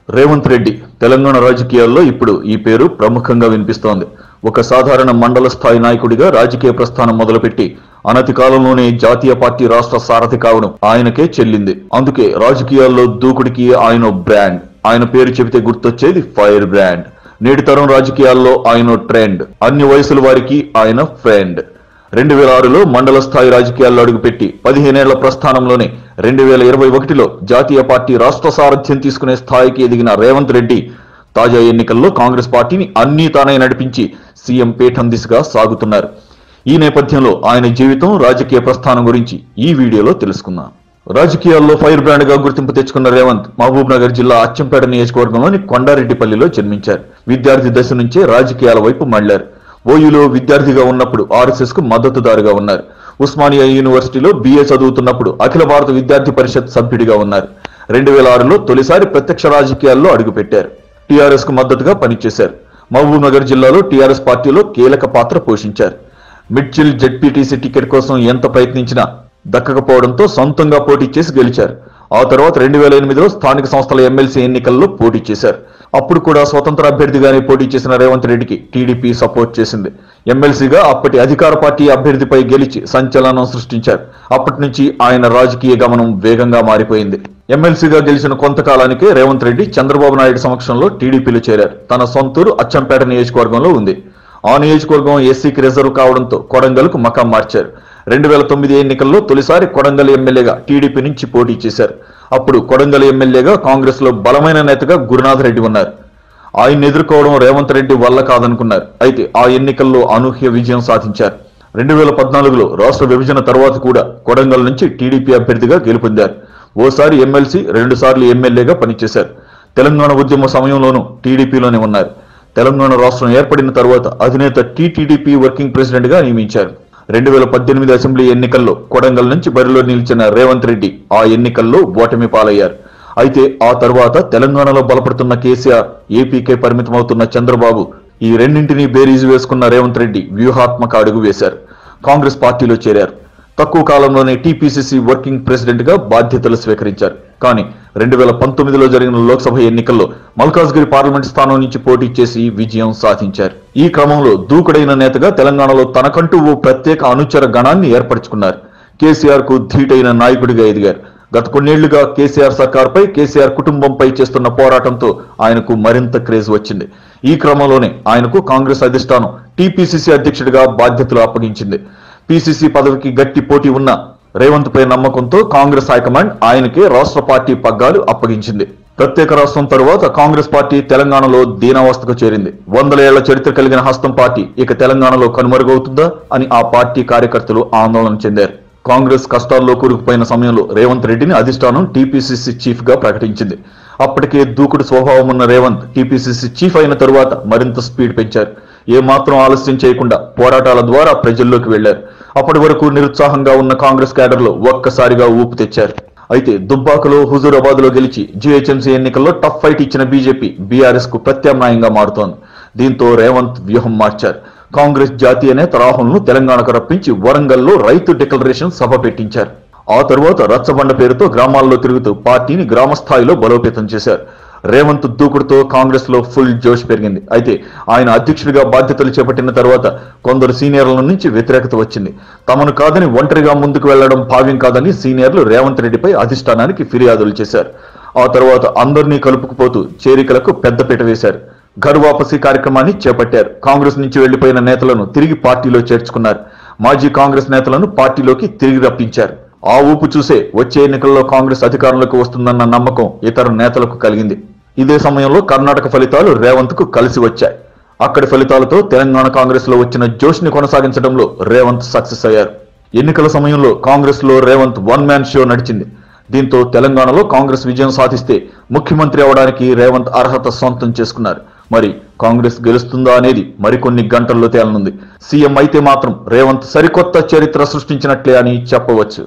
రేవంత్ రెడ్డి తెలంగాణ రాజకీయాల్లో ఇప్పుడు ఈ పేరు ప్రముఖంగా వినిపిస్తోంది ఒక సాధారణ మండల స్థాయి నాయకుడిగా రాజకీయ ప్రస్థానం మొదలుపెట్టి అనతి కాలంలోనే జాతీయ పార్టీ రాష్ట్ర సారథి కావడం ఆయనకే చెల్లింది అందుకే రాజకీయాల్లో దూకుడికి ఆయన ఓ బ్రాండ్ ఆయన పేరు చెబితే గుర్తొచ్చేది ఫైర్ బ్రాండ్ నేటి తరం రాజకీయాల్లో ఆయన ఓ ట్రెండ్ అన్ని వయసుల వారికి ఆయన ఫ్రెండ్ రెండు వేల ఆరులో మండల స్థాయి రాజకీయాల్లో అడుగుపెట్టి పదిహేనేళ్ల ప్రస్థానంలోనే రెండు వేల ఇరవై ఒకటిలో జాతీయ పార్టీ రాష్ట్ర సారథ్యం తీసుకునే స్థాయికి ఎదిగిన రేవంత్ రెడ్డి తాజా ఎన్నికల్లో కాంగ్రెస్ పార్టీని అన్నీ తానే నడిపించి సీఎం పీఠం దిశగా సాగుతున్నారు ఈ నేపథ్యంలో ఆయన జీవితం రాజకీయ ప్రస్థానం గురించి ఈ వీడియోలో తెలుసుకుందాం రాజకీయాల్లో ఫైర్ బ్రాండ్ గా గుర్తింపు తెచ్చుకున్న రేవంత్ మహబూబ్ నగర్ జిల్లా అచ్చంపేట నియోజకవర్గంలోని కొండారెడ్డిపల్లిలో జన్మించారు విద్యార్థి దశ నుంచే రాజకీయాల వైపు మళ్లారు ఓయూలో విద్యార్థిగా ఉన్నప్పుడు ఆర్ఎస్ఎస్ కు మద్దతుదారుగా ఉన్నారు ఉస్మానియా యూనివర్సిటీలో బీఏ చదువుతున్నప్పుడు అఖిల భారత విద్యార్థి పరిషత్ సభ్యుడిగా ఉన్నారు రెండు వేల ఆరులో తొలిసారి ప్రత్యక్ష రాజకీయాల్లో అడుగుపెట్టారు టీఆర్ఎస్ కు మద్దతుగా పనిచేశారు మహబూబ్ నగర్ జిల్లాలో టీఆర్ఎస్ పార్టీలో కీలక పాత్ర పోషించారు మిడ్చిల్ జెడ్పీటీసీ టికెట్ కోసం ఎంత ప్రయత్నించినా దక్కకపోవడంతో సొంతంగా పోటీ చేసి గెలిచారు ఆ తర్వాత రెండు వేల ఎనిమిదిలో స్థానిక సంస్థల ఎమ్మెల్సీ ఎన్నికల్లో పోటీ చేశారు అప్పుడు కూడా స్వతంత్ర అభ్యర్థిగానే పోటీ చేసిన రేవంత్ రెడ్డికి టీడీపీ సపోర్ట్ చేసింది ఎమ్మెల్సీగా అప్పటి అధికార పార్టీ అభ్యర్థిపై గెలిచి సంచలనం సృష్టించారు అప్పటి నుంచి ఆయన రాజకీయ గమనం వేగంగా మారిపోయింది ఎమ్మెల్సీగా గెలిచిన కొంతకాలానికే రేవంత్ రెడ్డి చంద్రబాబు నాయుడు సమక్షంలో టీడీపీలో చేరారు తన సొంతూరు అచ్చంపేట నియోజకవర్గంలో ఉంది ఆ నియోజకవర్గం ఎస్సీకి రిజర్వ్ కావడంతో కొడంగల్కు మకాం మార్చారు రెండు వేల తొమ్మిది ఎన్నికల్లో తొలిసారి కొడంగల్ ఎమ్మెల్యేగా టీడీపీ నుంచి పోటీ చేశారు అప్పుడు కొడంగల్ ఎమ్మెల్యేగా కాంగ్రెస్ లో బలమైన నేతగా గురునాథ్ రెడ్డి ఉన్నారు ఆయన్ని ఎదుర్కోవడం రేవంత్ రెడ్డి వల్ల కాదనుకున్నారు అయితే ఆ ఎన్నికల్లో అనూహ్య విజయం సాధించారు రెండు వేల పద్నాలుగులో రాష్ట్ర విభజన తర్వాత కూడా కొడంగల్ నుంచి టీడీపీ అభ్యర్థిగా గెలుపొందారు ఓసారి ఎమ్మెల్సీ రెండు సార్లు ఎమ్మెల్యేగా పనిచేశారు తెలంగాణ ఉద్యమ సమయంలోనూ టీడీపీలోనే ఉన్నారు తెలంగాణ రాష్ట్రం ఏర్పడిన తర్వాత అధినేత టీటీడీపీ వర్కింగ్ ప్రెసిడెంట్ గా నియమించారు రెండు వేల పద్దెనిమిది అసెంబ్లీ ఎన్నికల్లో కొడంగల్ నుంచి బరిలో నిలిచిన రేవంత్ రెడ్డి ఆ ఎన్నికల్లో ఓటమి పాలయ్యారు అయితే ఆ తర్వాత తెలంగాణలో బలపడుతున్న కేసీఆర్ ఏపీకే పరిమితమవుతున్న చంద్రబాబు ఈ రెండింటినీ బేరీజు వేసుకున్న రేవంత్ రెడ్డి వ్యూహాత్మక అడుగు వేశారు కాంగ్రెస్ పార్టీలో చేరారు తక్కువ కాలంలోనే టీపీసీసీ వర్కింగ్ ప్రెసిడెంట్ గా బాధ్యతలు స్వీకరించారు కానీ రెండు వేల పంతొమ్మిదిలో జరిగిన లోక్సభ ఎన్నికల్లో మల్కాజ్గిరి పార్లమెంట్ స్థానం నుంచి పోటీ చేసి విజయం సాధించారు ఈ క్రమంలో దూకుడైన నేతగా తెలంగాణలో తనకంటూ ఓ ప్రత్యేక అనుచర గణాన్ని ఏర్పరచుకున్నారు కేసీఆర్ కు ధీటైన నాయకుడిగా ఎదిగారు గత కొన్నేళ్లుగా కేసీఆర్ సర్కార్పై కేసీఆర్ కుటుంబంపై చేస్తున్న పోరాటంతో ఆయనకు మరింత క్రేజ్ వచ్చింది ఈ క్రమంలోనే ఆయనకు కాంగ్రెస్ అధిష్టానం టీపీసీసీ అధ్యక్షుడిగా బాధ్యతలు అప్పగించింది పీసీసీ పదవికి గట్టి పోటీ ఉన్న రేవంత్ పై నమ్మకంతో కాంగ్రెస్ హైకమాండ్ ఆయనకే రాష్ట్ర పార్టీ పగ్గాలు అప్పగించింది ప్రత్యేక రాష్ట్రం తరువాత కాంగ్రెస్ పార్టీ తెలంగాణలో దీనావస్థకు చేరింది వందల ఏళ్ల చరిత్ర కలిగిన హస్తం పార్టీ ఇక తెలంగాణలో కనుమరుగవుతుందా అని ఆ పార్టీ కార్యకర్తలు ఆందోళన చెందారు కాంగ్రెస్ కష్టాల్లో కూరుకుపోయిన సమయంలో రేవంత్ రెడ్డిని అధిష్టానం టీపీసీసీ చీఫ్ గా ప్రకటించింది అప్పటికే దూకుడు స్వభావం ఉన్న రేవంత్ టీపీసీసీ చీఫ్ అయిన తరువాత మరింత స్పీడ్ పెంచారు ఏ మాత్రం ఆలస్యం చేయకుండా పోరాటాల ద్వారా ప్రజల్లోకి వెళ్లారు అప్పటి వరకు నిరుత్సాహంగా ఉన్న కాంగ్రెస్ క్యాడర్లో ఒక్కసారిగా ఊపు తెచ్చారు అయితే దుబ్బాకలో హుజూరాబాద్ లో గెలిచి జీహెచ్ఎంసీ ఎన్నికల్లో టఫ్ ఫైట్ ఇచ్చిన బీజేపీ బీఆర్ఎస్ కు ప్రత్యామ్నాయంగా మారుతోంది దీంతో రేవంత్ వ్యూహం మార్చారు కాంగ్రెస్ జాతీయ నేత రాహుల్ ను తెలంగాణకు రప్పించి వరంగల్లో రైతు డిక్లరేషన్ సభ పెట్టించారు ఆ తరువాత రచ్చబండ పేరుతో గ్రామాల్లో తిరుగుతూ పార్టీని గ్రామ స్థాయిలో బలోపేతం చేశారు రేవంత్ దూకుడుతో కాంగ్రెస్ లో ఫుల్ జోష్ పెరిగింది అయితే ఆయన అధ్యక్షుడిగా బాధ్యతలు చేపట్టిన తర్వాత కొందరు సీనియర్ల నుంచి వ్యతిరేకత వచ్చింది తమను కాదని ఒంటరిగా ముందుకు వెళ్లడం భావ్యం కాదని సీనియర్లు రేవంత్ రెడ్డిపై అధిష్టానానికి ఫిర్యాదులు చేశారు ఆ తర్వాత అందరినీ కలుపుకుపోతూ చేరికలకు పెద్దపీట వేశారు ఘర్ వాపసీ కార్యక్రమాన్ని చేపట్టారు కాంగ్రెస్ నుంచి వెళ్లిపోయిన నేతలను తిరిగి పార్టీలో చేర్చుకున్నారు మాజీ కాంగ్రెస్ నేతలను పార్టీలోకి తిరిగి రప్పించారు ఆ ఊపు చూసే వచ్చే ఎన్నికల్లో కాంగ్రెస్ అధికారంలోకి వస్తుందన్న నమ్మకం ఇతర నేతలకు కలిగింది ఇదే సమయంలో కర్ణాటక ఫలితాలు రేవంత్ కు కలిసి వచ్చాయి అక్కడి ఫలితాలతో తెలంగాణ కాంగ్రెస్ లో వచ్చిన జోష్ ని కొనసాగించడంలో రేవంత్ సక్సెస్ అయ్యారు ఎన్నికల సమయంలో కాంగ్రెస్ లో రేవంత్ వన్ మ్యాన్ షో నడిచింది దీంతో తెలంగాణలో కాంగ్రెస్ విజయం సాధిస్తే ముఖ్యమంత్రి అవడానికి రేవంత్ అర్హత సొంతం చేసుకున్నారు మరి కాంగ్రెస్ గెలుస్తుందా అనేది మరికొన్ని గంటల్లో తేలనుంది సీఎం అయితే మాత్రం రేవంత్ సరికొత్త చరిత్ర సృష్టించినట్లే అని చెప్పవచ్చు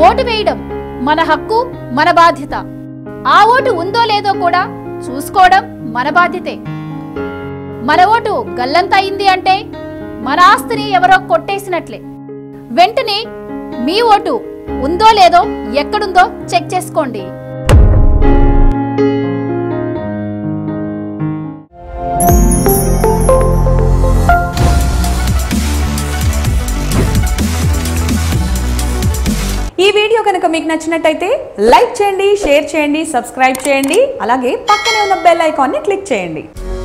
ఓటు వేయడం మన హక్కు మన బాధ్యత ఆ ఓటు ఉందో లేదో కూడా చూసుకోవడం మన బాధ్యతే మన ఓటు గల్లంత అయింది అంటే మన ఆస్తిని ఎవరో కొట్టేసినట్లే వెంటనే మీ ఓటు ఉందో లేదో ఎక్కడుందో చెక్ చేసుకోండి ఈ వీడియో కనుక మీకు నచ్చినట్టయితే లైక్ చేయండి షేర్ చేయండి సబ్స్క్రైబ్ చేయండి అలాగే పక్కనే ఉన్న బెల్ ఐకాన్ని క్లిక్ చేయండి